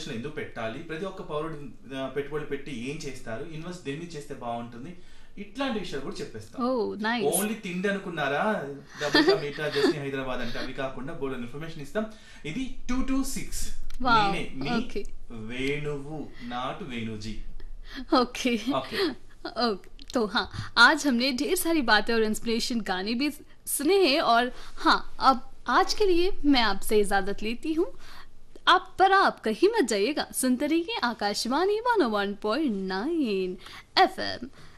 Investments ఎందుకు పెట్టాలి ప్రతి ఒక్క పౌరుడు ఆ, పెట్టుబడులు పెట్టి ఏం చేస్తారు ఇన్వెస్ట్ దేని మీద చేస్తే బాగుంటుంది ఇట్లాంటి విషయాలు కూడా చెప్పేస్తాం ఓ నైస్ ఓన్లీ తిండి అనుకున్నారా డబ్బుగా మీటా జస్ట్ హైదరాబాద్ అంటే అవి కాకుండా బోర్డు ఇన్ఫర్మేషన్ ఇస్తాం ఇది టూ టూ సిక్స్ Wow, నేనే మీ okay. వేణువు నాటు వేణుజీ ओके Okay. ओके तो हाँ आज हमने ढेर सारी बातें और इंस्पिरेशन गाने भी सुने हैं और हाँ अब आज के लिए मैं आपसे इजाज़त लेती हूँ आप पर आप कहीं मत जाइएगा सुनते रहिए आकाशवाणी 101.9 एफएम